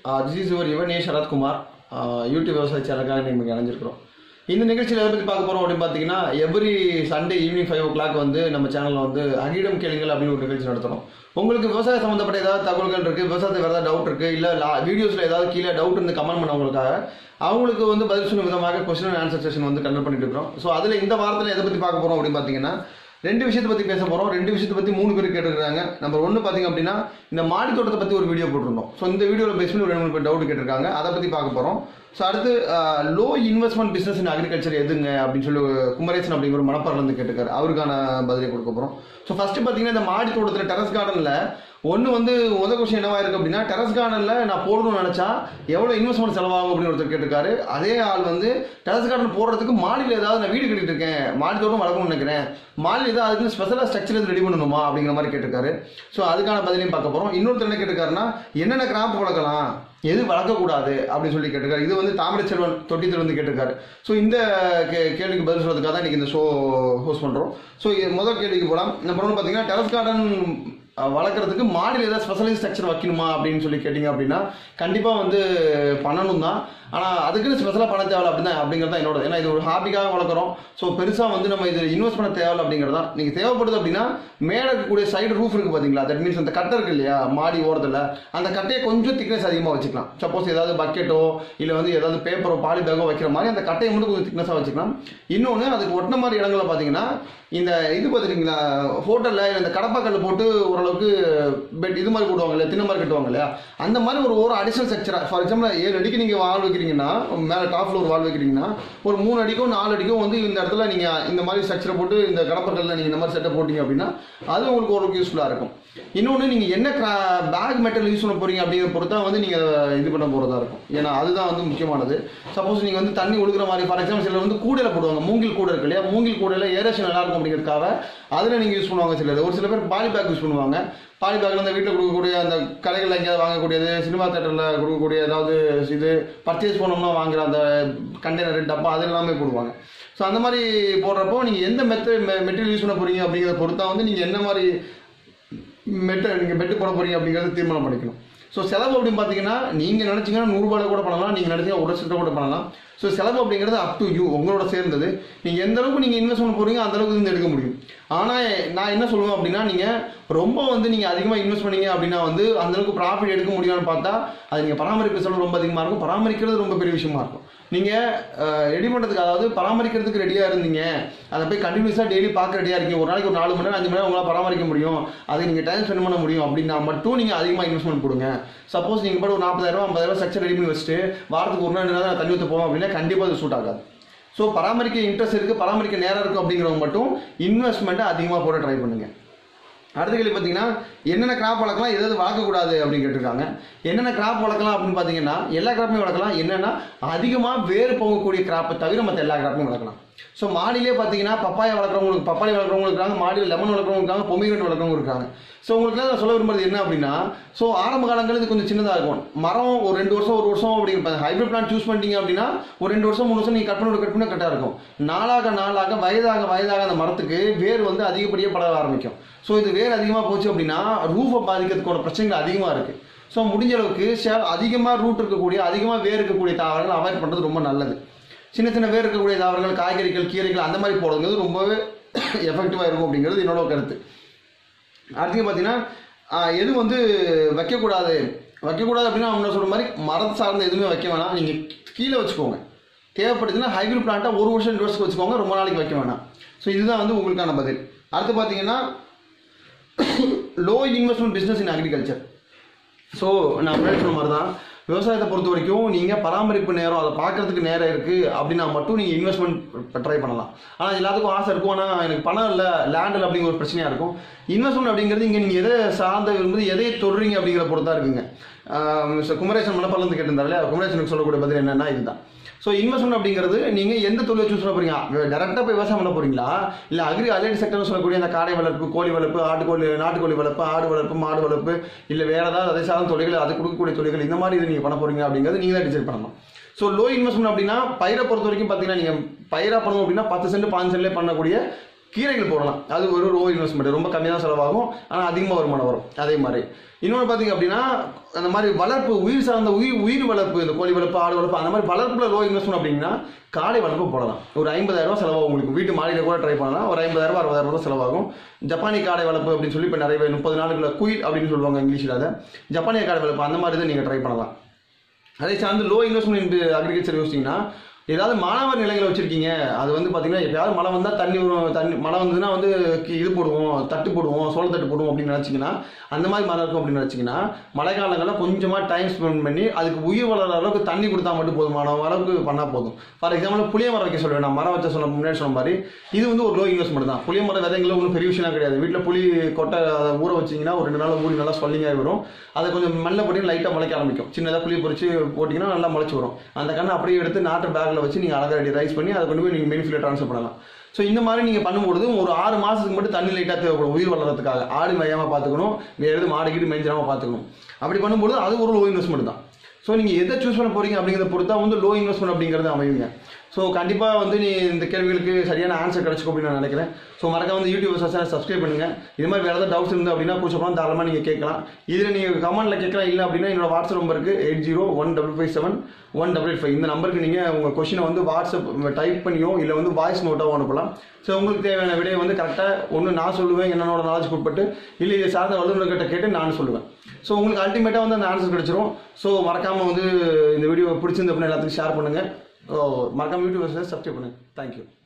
this is your யுவனே சரத்குமார் ஆஹ் YouTube விவசாய சேனலுக்காக நீங்கள் இணைஞ்சிருக்கிறோம் இந்த நிகழ்ச்சியில் எதை பற்றி பார்க்க போகிறோம் அப்படின்னு பார்த்தீங்கன்னா every Sunday evening five o'clock வந்து நம்ம சேனலில் வந்து அகிடம் கேளுங்கள் அப்படின்னு ஒரு நிகழ்ச்சி நடத்துகிறோம் உங்களுக்கு விவசாய சம்மந்தப்பட்ட ஏதாவது தகவல்கள் இருக்குது விவசாயத்தில் வேறு ஏதாவது டவுட் இருக்குது இல்லை வீடியோஸில் ஏதாவது கீழே டவுட் இருந்து கமெண்ட் பண்ணவங்களுக்காக அவங்களுக்கு வந்து பதில் சொல்லும் விதமாக கொஸ்டின் அண்ட் ஆன்சர் செஷன் வந்து கண்டக்ட் பண்ணிட்டு இருக்கிறோம் ஸோ அதில் இந்த வாரத்தில் எதை பற்றி பார்க்க போகிறோம் அப்படின்னு பார்த்தீங்கன்னா ரெண்டு விஷயத்தை பற்றி பேச போகிறோம் ரெண்டு விஷயத்தை பற்றி மூணு பேர் கேட்டிருக்காங்க நம்பர் ஒன்று பார்த்தீங்க அப்படின்னா இந்த மாடி தோட்டத்தை பற்றி ஒரு வீடியோ போட்டிருந்தோம் ஸோ இந்த வீடியோவில் பேஸ் பண்ணி ஒரு ரெண்டு மூணு பேர் டவுட் கேட்டிருக்காங்க அதை பற்றி பார்க்க போகிறோம் ஸோ அடுத்து low investment business in agriculture எதுங்க அப்படின்னு சொல்லி குமரேசன் அப்படிங்கிற மணப்பாறையிலேருந்து கேட்டிருக்காரு அவருக்கான பதிலை கொடுக்க போகிறோம் ஸோ ஃபஸ்ட்டு பார்த்தீங்கன்னா இந்த மாடி தோட்டத்தில் டெரஸ் கார்டனில் ஒன்று வந்து முத கொஸ்டின் என்னவா இருக்கு அப்படின்னா டெரஸ் கார்டனில் நான் போடணும்னு நினச்சா எவ்வளோ இன்வெஸ்ட்மெண்ட் செலவாகும் அப்படின்னு ஒருத்தர் கேட்டிருக்காரு அதே ஆள் வந்து டெரஸ் கார்டன் போடுறதுக்கு மாடியில் ஏதாவது நான் வீடு கட்டிட்டு இருக்கேன் மாடி தோட்டம் வளர்க்கணும்னு நினைக்கிறேன் மாடியில் ஏதாவது அதுக்கு ஸ்பெஷலாக ஸ்ட்ரக்சர் எதுவும் ரெடி பண்ணணுமா அப்படிங்கிற மாதிரி கேட்டிருக்காரு ஸோ அதுக்கான பதிலையும் பார்க்க போகிறோம் இன்னொருத்தர் என்ன கேட்டிருக்காருன்னா என்னென்ன கிராப் வளர்க்கலாம் எது வளர்க்கக்கூடாது அப்படின்னு சொல்லி கேட்டிருக்காரு இது வந்து தாமரை செல்வன் தொட்டித்தில் வந்து கேட்டிருக்காரு ஸோ இந்த கே கேள்விக்கு பதில் சொல்றதுக்காக தான் இன்னைக்கு இந்த ஷோ ஹோஸ்ட் பண்ணுறோம் ஸோ முதல் கேள்விக்கு போகலாம் நம்பர் ஒன்று பார்த்தீங்கன்னா டெரஸ் கார்டன் அஹ், வளர்க்குறதுக்கு மாடியில் ஏதாவது ஸ்பெஷலைஸ் ஸ்ட்ரக்சர் வைக்கணுமா அப்படின்னு சொல்லி கேட்டிங்க அப்படின்னா கண்டிப்பாக வந்து பண்ணணும் தான் ஆனால் அதுக்குன்னு ஸ்பெஷலாக பண்ண தேவை அப்படின்னா அப்படிங்கிறது தான் என்னோட ஏன்னா இது ஒரு ஹாபிக்காக வளர்க்குறோம் ஸோ பெருசாக வந்து நம்ம இது இன்வெஸ்ட் பண்ண தேவை அப்படிங்கிறது தான் நீங்கள் தேவைப்படுது அப்படின்னா மேலே இருக்கக்கூடிய சைடு ரூஃப் இருக்குது பார்த்தீங்களா தட் மீன்ஸ் அந்த கட்டை இருக்கு இல்லையா மாடி ஓரத்தில் அந்த கட்டையை கொஞ்சம் திக்னஸ் அதிகமாக வச்சுக்கலாம் சப்போஸ் ஏதாவது பக்கெட்டோ இல்லை வந்து ஏதாவது பேப்பரோ பாலி பேக்கோ வைக்கிற மாதிரி அந்த கட்டையை மட்டும் கொஞ்சம் திக்னஸாக வச்சுக்கலாம் இன்னொன்று அதுக்கு ஒட்டின மாதிரி இடங்களில் பார்த்தீங்கன்னா இந்த இது பார்த்துருக்கீங்களா ஹோட்டலில் இந்த கடப்பாக்கல் போட்டு ஓரளவுக்கு பெட் இது மாதிரி போடுவாங்க இல்லையா தின்ன மாதிரி கட்டுவாங்க இல்லையா அந்த மாதிரி ஒரு ஒரு அடிஷனல் ஸ்ட்ரக்சர் ஃபார் எக்ஸாம்பிள் ஏழு அடிக்கு நீங்கள் வால் வைக்கிறீங்கன்னா மேலே டாப் ஃப்ளோர் வால் வைக்கிறீங்கன்னா ஒரு மூணு அடிக்கோ நாலு அடிக்கோ வந்து இந்த இடத்துல நீங்கள் இந்த மாதிரி ஸ்ட்ரக்சரை போட்டு இந்த கடப்பாக்கல்ல நீங்கள் இந்த மாதிரி செட்டப் போட்டீங்க அப்படின்னா அது உங்களுக்கு ஒரு யூஸ்ஃபுல்லாக இருக்கும் இன்னொன்று நீங்கள் என்ன பேக் மெட்டல் யூஸ் பண்ண போறீங்க அப்படிங்கிறத பொறுத்தா வந்து நீங்கள் இது பண்ண போகிறதா இருக்கும் ஏன்னா அதுதான் வந்து முக்கியமானது சப்போஸ் நீங்கள் வந்து தண்ணி ஒழுகுற மாதிரி ஃபார் எக்ஸாம்பிள் சிலர் வந்து கூடையில் போடுவாங்க மூங்கில் கூடை இருக்கு இல்லையா மூங்கில் கூடையில் ஏரேஷன் நல்லா இருக்கும் அப்படிங்கிறதுக்காக அதில் நீங்கள் யூஸ் பண்ணுவாங்க சிலர் ஒரு சில பேர் பாலி பேக் யூஸ் பண்ணுவாங்க பாலி பேக்கில் அந்த வீட்டில் கொடுக்கக்கூடிய அந்த கடைகளில் எங்கேயாவது வாங்கக்கூடியது சினிமா தேட்டரில் கொடுக்கக்கூடிய ஏதாவது இது பர்ச்சேஸ் பண்ணோம்னா வாங்குற அந்த கண்டெய்னர் டப்பா அது எல்லாமே போடுவாங்க ஸோ அந்த மாதிரி போடுறப்போ நீங்கள் எந்த மெத்தட் மெட்டீரியல் யூஸ் பண்ண போறீங்க அப்படிங்கிறத பொறுத்தா வந்து நீங்கள் என்ன மாதிரி மெட்ட நீங்கள் பெட்டு போட போறீங்க அப்படிங்கிறத தீர்மானம் பண்ணிக்கணும் ஸோ செலவு அப்படின்னு பார்த்தீங்கன்னா நீங்கள் நினச்சிங்கன்னா நூறுரூபாயில் கூட பண்ணலாம் நீங்கள் நினச்சிங்கன்னா ஒரு லட்சத்தை கூட பண்ணலாம் ஸோ செலவு அப்படிங்கிறது அப் டு யூ உங்களோட சேர்ந்தது நீங்கள் எந்த அளவுக்கு நீங்கள் இன்வெஸ்ட் பண்ண போறீங்க அந்த அளவுக்கு வந்து எடுக்க முடியும் ஆனால் நான் என்ன சொல்லுவேன் அப்படின்னா நீங்கள் ரொம்ப வந்து நீங்கள் அதிகமாக இன்வெஸ்ட் பண்ணீங்க அப்படின்னா வந்து அந்த அளவுக்கு ப்ராஃபிட் எடுக்க முடியும்னு பார்த்தா அது நீங்கள் பராமரிப்பு செலவு ரொம்ப அதிகமாக இருக்கும் பராமரிக்கிறது ரொம்ப பெரிய விஷயமா இருக்கும் நீங்கள் ரெடி பண்ணுறதுக்கு அதாவது பராமரிக்கிறதுக்கு ரெடியாக இருந்தீங்க அதை போய் கண்டினியூஸாக டெய்லி பார்க்க ரெடியாக இருக்கீங்க ஒரு நாளைக்கு ஒரு நாலு மணி நேரம் அஞ்சு மணி நேரம் உங்களால் பராமரிக்க முடியும் அதுக்கு நீங்கள் டைம் ஸ்பெண்ட் பண்ண முடியும் அப்படின்னா மட்டும் நீங்கள் அதிகமாக இன்வெஸ்ட்மெண்ட் கொடுங்க சப்போஸ் நீங்கள் பாட்டு ஒரு நாற்பதாயிரம் ஐம்பதாயிரம் ஸ்ட்ரக்சர் ரெடி பண்ணி வச்சுட்டு வாரத்துக்கு ஒரு நாள் ரெண்டு நாள் தண்ணி ஊற்ற போவோம் அப்படின்னா கண்டிப்பாக அது சூட் ஆகாது ஸோ பராமரிக்க இன்ட்ரெஸ்ட் இருக்குது பராமரிக்க நேரம் இருக்குது அப்படிங்கிறவங்க மட்டும் இன்வெஸ்ட்மெண்ட்டை அதிகமாக போட ட்ரை பண்ணுங்க அடுத்த கேள்வி பார்த்தீங்கன்னா என்னென்ன கிராப் வளர்க்கலாம் எதாவது வளர்க்கக்கூடாது அப்படின்னு கேட்டிருக்காங்க என்னென்ன கிராப் வளர்க்கலாம் அப்படின்னு பார்த்தீங்கன்னா எல்லா கிராப்பையும் வளர்க்கலாம் என்னென்னா அதிகமாக வேர் போகக்கூடிய கிராப்பை தவிர மற்ற எல்லா கிராப்பையும் வளர்க்கலாம் ஸோ மாடியிலே பார்த்தீங்கன்னா பப்பாயா வளர்க்குறவங்களுக்கு பப்பாளி வளர்க்குறவங்க இருக்காங்க மாடியில் லெமன் வளர்க்குறவங்க இருக்காங்க பொமிகிரேட் வளர்க்குறவங்க இருக்காங்க ஸோ உங்களுக்கு நான் சொல்ல விரும்புறது என்ன அப்படின்னா ஸோ ஆரம்ப காலங்களில் இது கொஞ்சம் சின்னதாக இருக்கும் மரம் ஒரு ரெண்டு வருஷம் ஒரு வருஷம் அப்படிங்கிற ஹைபிரிட் பிளான் சூஸ் பண்ணிட்டீங்க அப்படின்னா ஒரு ரெண்டு வருஷம் மூணு வருஷம் நீங்கள் கட் பண்ணி கட் பண்ணி கரெக்டாக இருக்கும் நாளாக நாளாக வயதாக வயதாக அந்த மரத்துக்கு வேர் வந்து அதிகப்படியாக படர ஆரம்பிக்கும் ஸோ இது வேர் அதிகமாக போச்சு அப்படின்னா ரூஃபை பாதிக்கிறதுக்கான பிரச்சனைகள் அதிகமாக இருக்குது ஸோ முடிஞ்ச அளவுக்கு ஷே- அதிகமாக ரூட் இருக்கக்கூடிய அதிகமாக வேர் இருக்கக்கூடிய தாவரங்கள் அவாய்ட் பண்ணுறது ரொம்ப நல்லது சின்ன சின்ன வேர் இருக்கக்கூடிய தாவரங்கள் காய்கறிகள் கீரைகள் அந்த மாதிரி போடுறது ரொம்பவே எஃபெக்டிவாக இருக்கும் அப்படிங்கிறது என்னோட கருத்து அடுத்து பார்த்தீங்கன்னா ஆஹ், எது வந்து வைக்கக்கூடாது வைக்கக்கூடாது அப்படின்னா அவங்க சொல்ற மாதிரி மரத்தை சார்ந்த எதுவுமே வைக்க வேணாம் நீங்கள் கீழே வச்சுக்கோங்க தேவைப்படுதுன்னா ஹைபிரிட் பிளான்ட்டாக ஒரு வருஷம் ரெண்டு வருஷத்துக்கு வச்சுக்கோங்க ரொம்ப நாளைக்கு வைக்க வேணாம் ஸோ இதுதான் வந்து உங்களுக்கான பதில் அடுத்து பார்த்தீங்கன்னா low investment business in agriculture so நான் முன்னாடி சொன்ன மாதிரி தான் விவசாயத்தை பொறுத்த வரைக்கும் நீங்கள் பராமரிப்பு நேரம் அதை பார்க்கறதுக்கு நேரம் இருக்குது அப்படின்னா மட்டும் நீங்கள் இன்வெஸ்ட்மெண்ட் ட்ரை பண்ணலாம் ஆனால் எல்லாத்துக்கும் ஆசை இருக்கும் ஆனால் எனக்கு பணம் இல்லை லேண்ட் இல்லை அப்படிங்கிற ஒரு பிரச்சனையாக இருக்கும் இன்வெஸ்ட்மெண்ட் அப்படிங்கிறது இங்கே நீங்கள் எதை சார்ந்த விரும்புது எதை தொடுறீங்க அப்படிங்கிற பொறுத்தா இருக்குங்க ஆஹ் மிஸ்டர் குமரேசன் மணப்பாலேருந்து கேட்டிருந்தாரு இல்லையா குமரேசனுக்கு சொல்லக்கூடிய பதில் என்னன்னா இதுதான் ஸோ இன்வெஸ்ட்மெண்ட் அப்படிங்கிறது நீங்கள் எந்த தொழிலை சூஸ் பண்ண போறீங்க டேரெக்டாக போய் விவசாயம் பண்ண போறீங்களா இல்லை அக்ரி அலைட் செக்டர்னு சொல்லக்கூடிய அந்த காடை வளர்ப்பு கோழி வளர்ப்பு ஆட்டுக்கோழி நாட்டுக்கோழி வளர்ப்பு ஆடு வளர்ப்பு மாடு வளர்ப்பு இல்லை வேற ஏதாவது அதை சார்ந்த தொழில்கள் அது கொடுக்கக்கூடிய தொழில்கள் இந்த மாதிரி இது நீங்கள் பண்ண போறீங்க அப்படிங்கிறது நீங்கள் தான் டிசைட் பண்ணணும் ஸோ லோ இன்வெஸ்ட்மெண்ட் அப்படின்னா பயிரை பொறுத்த வரைக்கும் பார்த்தீங்கன்னா நீங்கள் பயிராக பண்ணணும் அப்படின்னா பத்து சென்ட் பாஞ்சு சென்ட்லேயே பண்ணக்கூடிய கீரைகள் போடலாம் அது ஒரு லோ இன்வெஸ்ட்மெண்ட் ரொம்ப கம்மியாக தான் செலவாகும் ஆனால் அதிகமாக வருமானம் வரும் அதே மாதிரி இன்னொன்று பார்த்தீங்க அப்படின்னா அந்த மாதிரி வளர்ப்பு உயிர் சார்ந்த உயிர் உயிர் வளர்ப்பு இந்த கோழி வளர்ப்பு ஆடு வளர்ப்பு அந்த மாதிரி வளர்ப்புல லோ இன்வெஸ்ட்மெண்ட் அப்படின்னா காடை வளர்ப்பு போடலாம் ஒரு ஐம்பதாயிரம் ரூபாய் செலவாகும் உங்களுக்கு வீட்டு மாடியில் கூட ட்ரை பண்ணலாம் ஒரு ஐம்பதாயிரம் அறுபதாயிரம் ரூபாய் செலவாகும் ஜப்பானி காடை வளர்ப்பு அப்படின்னு சொல்லி இப்போ நிறைய பேர் முப்பது நாளுக்குள்ள குயில் அப்படின்னு சொல்லுவாங்க இங்கிலீஷில் அதை ஜப்பானிய காடை வளர்ப்பு அந்த மாதிரி தான் நீங்கள் ட்ரை பண்ணலாம் அதே சார்ந்து லோ இன்வெஸ்ட்மெண்ட் அக்ரிகல்ச்சர் யோசிச்சிங்கன்னா ஏதாவது மாணவர் நிலைகளை வச்சிருக்கீங்க அது வந்து பார்த்தீங்கன்னா எப்பயாவது மழை வந்தால் தண்ணி வரும் தண்ணி மழை வந்ததுன்னா வந்து கி- இது போடுவோம் தட்டு போடுவோம் சோள தட்டு போடுவோம் அப்படின்னு நினச்சிங்கன்னா அந்த மாதிரி மரம் இருக்கும் அப்படின்னு நினச்சிங்கன்னா மழை காலங்களில் கொஞ்சமாக டைம் ஸ்பெண்ட் பண்ணி அதுக்கு உயிர் வளர அளவுக்கு தண்ணி கொடுத்தா மட்டும் போதுமான அளவுக்கு பண்ணால் போதும் ஃபார் எக்ஸாம்பிள் புளிய மரம் வைக்க சொல்லுவேன் நான் மரம் வச்ச சொன்ன முன்னாடி சொன்ன மாதிரி இது வந்து ஒரு லோ இன்வெஸ்ட்மெண்ட் தான் புளிய மரம் விதைங்களும் ஒன்றும் பெரிய விஷயம் கிடையாது வீட்டில் புளி கொட்டை அதை ஊற வச்சிங்கன்னா ஒரு ரெண்டு நாள் ஊறி நல்லா சொல்லிங்காக வரும் அதை கொஞ்சம் மண்ணில் போட்டு லைட்டாக முளைக்க ஆரம்பிக்கும் சின்னதாக புளி பொறிச்சு போட்டிங்கன்னா நல்லா முளைச்சி வரும் அந்த கண்ணை அப்படியே எடுத்து நாட்டு பேக்கில் வச்சு நீங்கள் அழகாக ரெடி ரைஸ் பண்ணி அதை கொண்டு போய் நீங்கள் மெனிஃபில் ட்ரான்ஸ்ஃபர் பண்ணலாம் ஸோ இந்த மாதிரி நீங்கள் பண்ணும்பொழுது ஒரு ஆறு மாதத்துக்கு மட்டும் தண்ணி லைட்டாக தேவைப்படும் உயிர் வளர்கிறதுக்காக ஆடு மேயாமல் பார்த்துக்கணும் வேறு எதுவும் மாடு கீடு மேய்ஞ்சிடாமல் பார்த்துக்கணும் அப்படி பண்ணும்போது அது ஒரு லோ இன்வெஸ்ட்மெண்ட் தான் ஸோ நீங்கள் எதை சூஸ் பண்ண போறீங்க அப்படிங்கிறத பொறுத்தா வந்து லோ இன்வெஸ்ட்மெண்ட் அப்படிங்கிறது அமையுங்க ஸோ கண்டிப்பாக வந்து நீ இந்த கேள்விகளுக்கு சரியான ஆன்சர் கிடைச்சிக்கும் அப்படின்னு நான் நினைக்கிறேன் ஸோ மறக்காம வந்து யூடியூப் சேனல் சப்ஸ்கிரைப் பண்ணுங்க இது மாதிரி வேறு ஏதாவது டவுட்ஸ் இருந்து அப்படின்னா கூச்சப்பலாம் தாராளமாக நீங்கள் கேட்கலாம் இதில் நீங்கள் கமெண்ட்டில் கேட்கலாம் இல்லை அப்படின்னா என்னோட வாட்ஸ்அப் நம்பருக்கு eight zero one double five seven one double five இந்த நம்பருக்கு நீங்கள் உங்கள் கொஷினை வந்து வாட்ஸ்அப் டைப் பண்ணியோ இல்லை வந்து வாய்ஸ் நோட்டாவோ அனுப்பலாம் ஸோ உங்களுக்கு தேவையான விடையை வந்து கரெக்டாக ஒன்று நான் சொல்லுவேன் என்னோட நாலேஜ் உட்பட்டு இல்லை இதை சார்ந்த வல்லுநர்கிட்ட கேட்டு நான் சொல்லுவேன் ஸோ உங்களுக்கு அல்டிமேட்டாக வந்து அந்த ஆன்சர் கிடைச்சிரும் ஸோ மறக்காமல் வந்து இந்த வீடியோ பிடிச்சிருந்து அப்படின்னு எல்லாத்துக்கும் ஷேர் பண்ணுங்கள் மறக்காமல் யூடியூப் சப்ஸ்கிரைப் பண்ணுங்கள் தேங்க்யூ